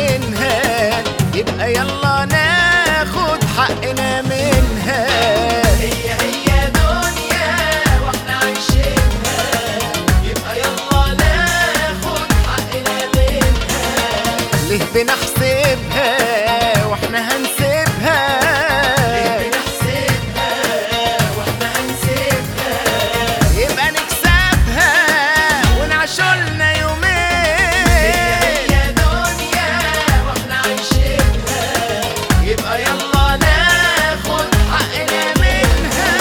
عايشينها يبقى يلا ناخد حقنا منها هي هي دنيا واحنا عايشينها يبقى يلا ناخد حقنا منها ليه بنحسبها واحنا هنسيبها بنحسبها واحنا هنسيبها يبقى نكسبها ونعشولنا يومين هي دنيا واحنا عايشينها يبقى يلا ناخد حقنا منها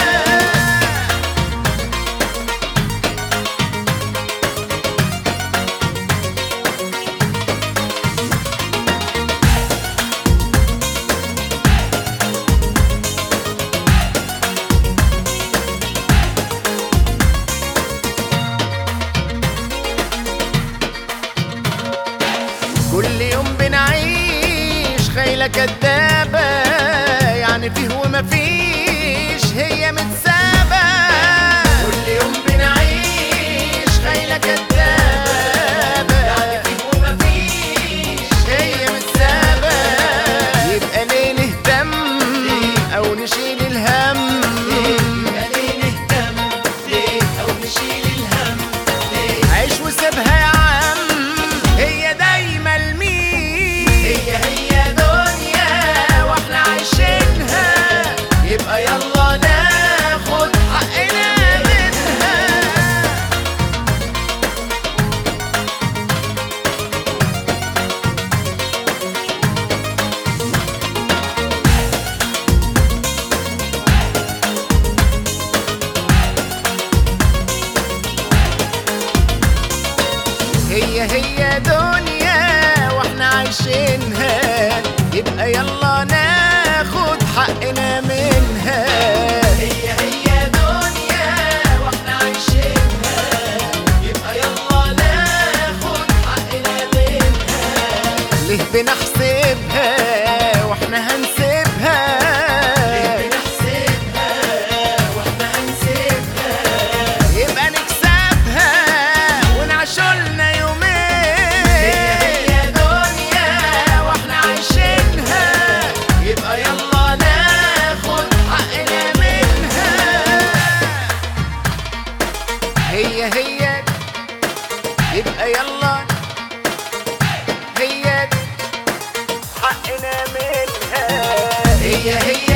كل يوم بنعيش خيلة كدابة يعني فيه وما فيش هي متسابة كل يوم بنعيش خيلة كدابة يعني فيه ومفيش هي متسابة يبقى ليه نهتم أو نشيل الهم يبقى ليه نهتم ليه أو نشيل الهم ليه عيش وسيبها يا عم هي دايما المين هي هي دنيا واحنا عايشينها يبقى يلا ناخد حقنا منها هي هي دنيا واحنا عايشينها يبقى يلا ناخد حقنا منها هي هي دنيا واحنا عايشينها يبقى يلا ناخد حقنا منها ليه بنحسبها واحنا هنسيبها بنحسبها واحنا هنسيبها يبقى نكسبها ونعشولنا يومين هي دنيا واحنا عايشينها يبقى يلا ناخد حقنا منها هي هي يبقى يلا هي حقنا منها هي هي